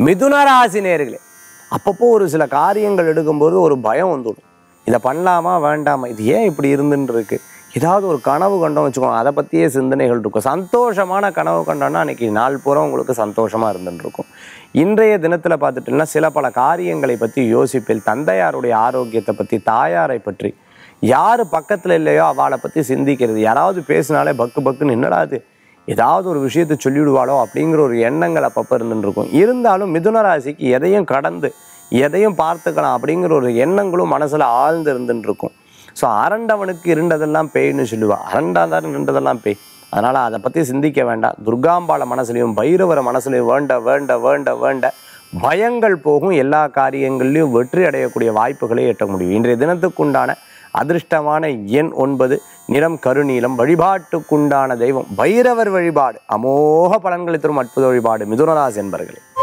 மிதுன ராசி நேர்களே அப்பப்போ ஒரு சில காரியங்கள் எடுக்கும்போது ஒரு பயம் வந்துடும் இதை பண்ணலாமா வேண்டாமா இது ஏன் இப்படி இருந்துன்னு இருக்கு ஏதாவது ஒரு கனவு கண்டோம் வச்சுக்கோங்க அதை பற்றியே சிந்தனைகள் இருக்கும் சந்தோஷமான கனவு கண்டோம்னா அன்னைக்கு நாள் பூரா உங்களுக்கு சந்தோஷமாக இருந்துட்டு இருக்கும் இன்றைய தினத்தில் பார்த்துட்டீங்கன்னா சில பல காரியங்களை பற்றி யோசிப்பில் தந்தையாருடைய ஆரோக்கியத்தை பற்றி தாயாரை பற்றி யார் பக்கத்தில் இல்லையோ அவளை பற்றி சிந்திக்கிறது யாராவது பேசினாலே பக்கு பக்குன்னு என்னடா இது ஏதாவது ஒரு விஷயத்தை சொல்லிவிடுவாளோ அப்படிங்கிற ஒரு எண்ணங்கள் அப்பப்போ இருந்துட்டு இருக்கும் இருந்தாலும் மிதுன ராசிக்கு எதையும் கடந்து எதையும் பார்த்துக்கலாம் அப்படிங்கிற ஒரு எண்ணங்களும் மனசில் ஆழ்ந்து இருந்துட்டு இருக்கும் ஸோ அரண்டவனுக்கு இருண்டதெல்லாம் பேய்னு சொல்லுவா அரண்டாதான் இருண்டதெல்லாம் பேய் அதனால் அதை பற்றி சிந்திக்க வேண்டாம் துர்காம்பாள மனசுலையும் பைரவர மனசுலையும் வேண்ட வேண்ட வேண்ட வேண்ட பயங்கள் போகும் எல்லா காரியங்கள்லையும் வெற்றி அடையக்கூடிய வாய்ப்புகளை எட்ட முடியும் இன்றைய தினத்துக்குண்டான அதிர்ஷ்டமான எண் ஒன்பது நிறம் கருநீலம் வழிபாட்டுக்குண்டான தெய்வம் பைரவர் வழிபாடு அமோக பலன்களை தரும் அற்புத வழிபாடு மிதுனராசி என்பர்களே